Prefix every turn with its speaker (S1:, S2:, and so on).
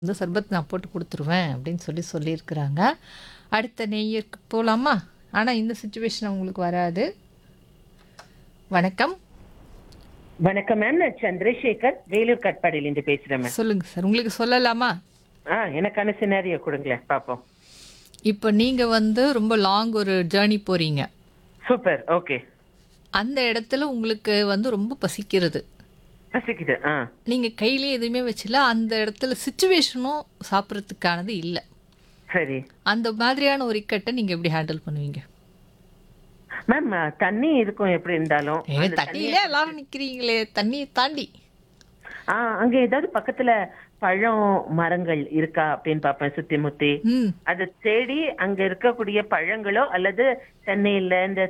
S1: இந்த சர்பத் நான் போட்டு கொடுத்துருவேன் அப்படின்னு சொல்லி சொல்லியிருக்கிறாங்க அடுத்த நெய்யருக்கு போகலாமா ஆனால் இந்த சுச்சுவேஷன் உங்களுக்கு வராது வணக்கம்
S2: வணக்கம் மேம் நான் சந்திரசேகர் வேலூர் கட்பாடியிலிருந்து பேசுறேன் மேம்
S1: சொல்லுங்க சார் உங்களுக்கு சொல்லலாமா
S2: ஆ எனக்கான சினாரியோ கொடுங்களேன் பாப்போம்
S1: இப்போ நீங்கள் வந்து ரொம்ப லாங் ஒரு ஜேர்னி போகிறீங்க
S2: சூப்பர் ஓகே
S1: அந்த இடத்துல உங்களுக்கு வந்து ரொம்ப பசிக்கிறது
S2: பசிக்குது ஆ
S1: நீங்கள் கையிலே எதுவுமே வச்சில அந்த இடத்துல சுச்சுவேஷனும் சாப்பிட்றதுக்கானது இல்லை
S2: சரி
S1: அந்த மாதிரியான ஒரு இக்கட்டை நீங்கள் எப்படி ஹேண்டில் பண்ணுவீங்க
S2: மேம் தண்ணி இருக்கும் எப்படி இருந்தாலும்
S1: ஏ தண்ணியிலே எல்லாரும் நிற்கிறீங்களே தண்ணியை தாண்டி
S2: ஆ அங்க ஏதாவது பக்கத்துல பழம் மரங்கள் இருக்கா அப்படின்னு பார்ப்பேன் சுத்தி முத்தி
S1: ம்
S2: அதை தேடி அங்க இருக்கக்கூடிய பழங்களோ அல்லது தென்னையில இந்த